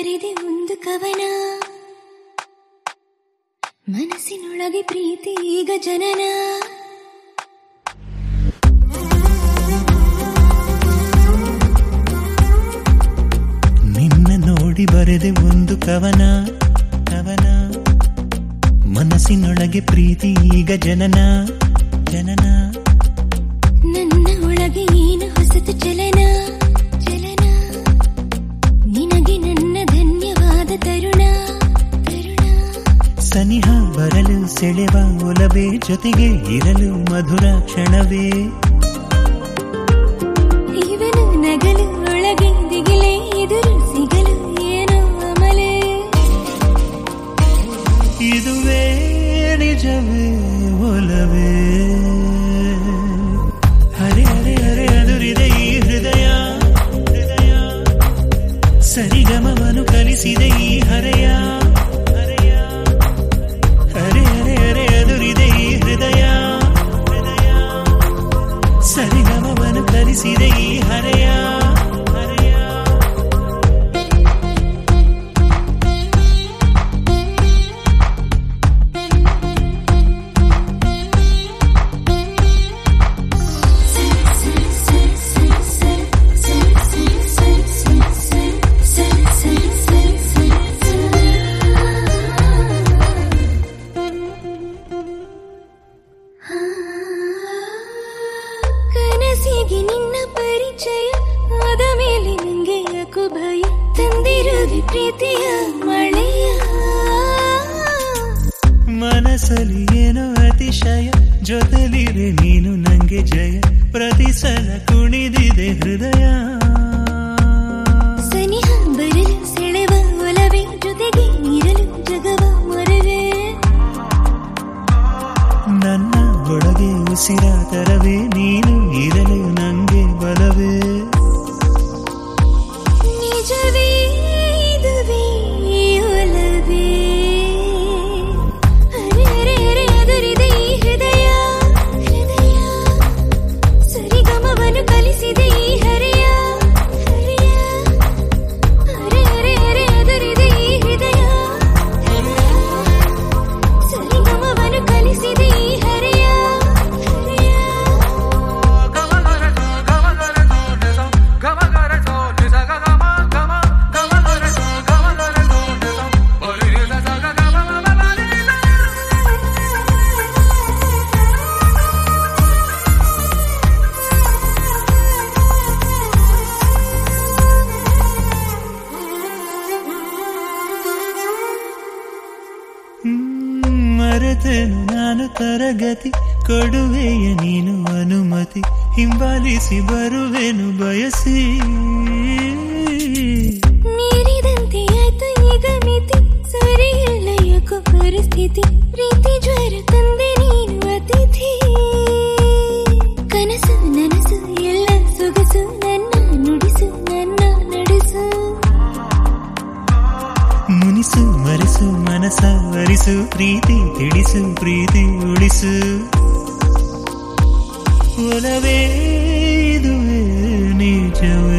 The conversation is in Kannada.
ಬರೆದೆ ಒಂದು ಕವನ ಮನಸ್ಸಿನೊಳಗೆ ಪ್ರೀತಿ ಈಗ ಜನನ ನಿನ್ನ ನೋಡಿ ಬರೆದೆ ಒಂದು ಕವನ ಕವನ ಮನಸ್ಸಿನೊಳಗೆ ಪ್ರೀತಿ ಈಗ ಜನನ ಜನನ ನನ್ನ ಒಳಗೆ ನೀನು ಹೊಸತು ಚಲನ ಚಲನ ನಿನಗೆ ನನ್ನ ಧನ್ಯವಾದ ತರುಣ ತರುಣ ಸನಿಹ ಬರಲು ಸೆಳೆವ ಒಲವೇ ಜೊತೆಗೆ ಇರಲು ಮಧುರ ಕ್ಷಣವೇ ಇವನು ನಗಲು ಒಳಗೆ ದಿಗಿಲೆ ಎದುರು ಸಿಗಲು ಏನೋ ಅಮಲೆ ಇದುವೇ ನಿಜವೇ ಒಲವೇ ಹರೆ ಹರೆ ಹರೆ ಅದುರಿದೆ ಈ ಹೃದಯ ಹೃದಯ ಸರಿಗಮವನ್ನು ಕಲಿಸಿದೆ ಈ ಹರೆಯ ಹರೆಯ ಹರೆ ಹರೆ ಹರೆ ಅದುರಿದೆ ಈ ಹೃದಯ ಹೃದಯ ಸರಿಗಮವನ್ನು ಕಲಿಸಿದೆ ಈ ಹರೆಯ ಹರೆಯ ಕನಸಿಗೆ ನಿನ್ನ ಪರಿಚಯ ಆದ ಮೇಲೆ ನಂಗೆ ಯಾಕೋ ಭಯ ತಂದಿರುವೆ ಪ್ರೀತಿಯ ಮಳೆಯ ಮನಸ್ಸಲ್ಲಿ ಏನೋ ಅತಿಶಯ ಜೊತೆಲಿದೆ ನೀನು ನಂಗೆ ಜಯ ಪ್ರತಿ ಸಲ ಕುಣಿದಿದೆ ಹೃದಯ ಸನಿಹ ಬರಲು ಸೆಳೆವ ಒಲವೇ ಜೊತೆಗೆ ಇರಲು ಜಗವ ಮರವೇ ನನ್ನ ಒಳಗೆ ಉಸಿರ ತರವೇ ನೀನು ಇರಲು ನಂಗೆ ಬಲವೇ ನಿಜವೇ ಇದುವೇ ಒಲವೇ ಅರೆ ಅರೆ ಅರೆ ಅದುರಿದೆ ಈ ಹೃದಯ ಹೃದಯ ಸರಿಗಮವನ್ನು ಕಲಿಸಿದೆ ಈ ಹರೆಯ ಹರೆಯ ಅರೆ ಅರೆ ಅರೆ ಅದುರಿದೆ ಈ ಹೃದಯ ಹೃದಯ ಸರಿಗಮವನ್ನು ಕಲಿಸಿದೆ ಈ ಹರೆಯ ಹರೆಯ ಹ್ಮ್, ಮರೆತೆನು ನಾನು ತರಗತಿ ಕೊಡುವೆಯ ನೀನು ಅನುಮತಿ ಹಿಂಬಾಲಿಸಿ ಬರುವೆನು ಬಯಸಿ ಮೀರಿದಂತೆ ಆಯ್ತು ಈಗ ಮಿತಿ ಸರಿಯಿಲ್ಲ ಯಾಕೋ ಪರಿಸ್ಥಿತಿ ಪ್ರೀತಿ ಜ್ವರ ತಂದೆ ನೀನು ಅತಿಥಿ ಕನಸು ನನಸು ಎಲ್ಲ ಸೊಗಸು ನನ್ನ ನುಡಿಸು ನನ್ನ ನಡೆಸು ಮುನಿಸು ಮರೆಸು ಮನಸ ವರಿಸು ಪ್ರೀತಿ ತಿಳಿಸು ಪ್ರೀತಿ ಉಳಿಸು ಒಲವೇ ಇದುವೇ ನಿಜವೇ